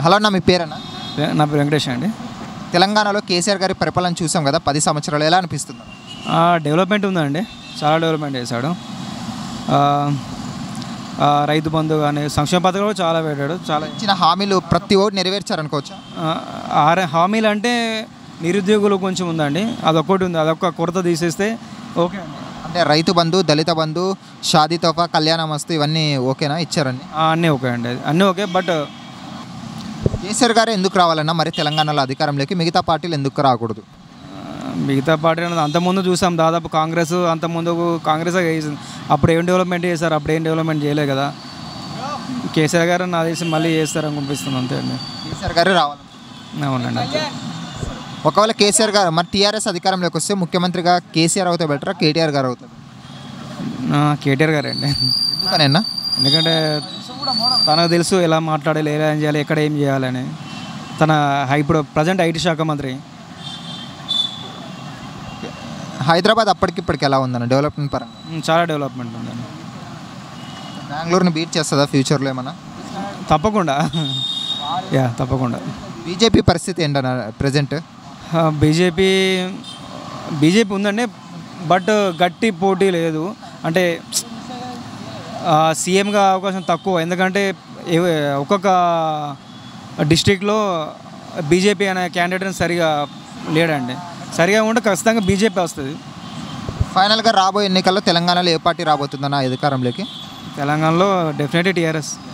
hello అన్న మీ పేరన్నా వె- నా పేరు వెంకటేష్ అండి తెలంగాణలో కేసీఆర్ గారి పరిపాలన చూసాం కదా పది సంవత్సరాలు ఎలా అనిపిస్తుంది ఆ, డెవలప్మెంట్ ఉందండి చాలా డెవలప్మెంట్ చేశాడు ఆ, ఆ, రైతు బంధు కానీ సంక్షేమ పథకాలు కూడా చాలా పెట్టాడు చాలా ఇచ్చిన హామీలు ప్రతి ఓటు నెరవేర్చారనుకోవచ్చా ఆ, ఆర- హామీలు అంటే నిరుద్యోగులు కొంచెం ఉందండి అదొక్కటి ఉంది అదొక కొరత తీసేస్తే ఓకే అండి అంటే రైతు బంధు దళిత బంధు షాదీ తోఫా కళ్యాణ మస్తు ఇవన్నీ ఓకేనా ఇచ్చారండి ఆ, అన్నీ ఓకే అండి అన్నీ ఓకే బట్ కేసీఆర్ గారు ఎందుకు రావాలన్నా మరి తెలంగాణలో అధికారంలోకి మిగతా పార్టీలు ఎందుకు రాకూడదు ఆ, మిగతా పార్టీ అనేది అంతకుముందు చూసాం దాదాపు కాంగ్రెస్ అంతకుముందు కాంగ్రెస్ చేసింది అప్పుడు ఏం డెవలప్మెంట్ చేశారు అప్పుడు ఏం డెవలప్మెంట్ చేయలేదు కదా కేసీఆర్ గారు నా తెలిసి మళ్ళీ చేస్తారని అనిపిస్తుంది అంతే అండి కేసీఆర్ గారు రావాలి అవునండి అంతే ఒకవేళ కేసీఆర్ గారు మరి టీఆర్ఎస్ అధికారంలోకి వస్తే ముఖ్యమంత్రిగా కేసీఆర్ అవుతే బెటరా కేటీఆర్ గారు అవుతారు ఆ, కేటీఆర్ గారు అండి ఎందుకనన్నా ఎందుకంటే తనకు తెలుసు ఎలా మాట్లాడాలి ఎలా ఏం చేయాలి ఎక్కడ ఏం చేయాలని తన హై- ఇప్పుడు ప్రజెంట్ ఐటీ శాఖ మంత్రి హైదరాబాద్ అప్పటికిప్పటికి ఎలా ఉందన్న డెవలప్మెంట్ పరంగా ఉమ్, చాలా డెవలప్మెంట్ ఉందండి బెంగళూరుని బీట్ చేస్తుందా ఫ్యూచర్లో ఏమన్నా తప్పకుండా యా తప్పకుండా బీజేపీ పరిస్థితి ఏంటన్న ప్రజెంట్ బీజేపీ బీజేపీ ఉందండి బట్ గట్టి పోటీ లేదు అంటే ఆ, సీఎంగా అవకాశం తక్కువ ఎందుకంటే ఏ- ఒక్కొక్క డిస్టిక్లో బీజేపీ అనే క్యాండిడేట్ సరిగా లేడండి సరిగా ఉంటే ఖచ్చితంగా బీజేపీ వస్తుంది ఫైనల్గా రాబోయే ఎన్నికల్లో తెలంగాణలో ఏ పార్టీ రాబోతుందన్న అధికారంలోకి తెలంగాణలో డెఫినెట్లీ టీఆర్ఎస్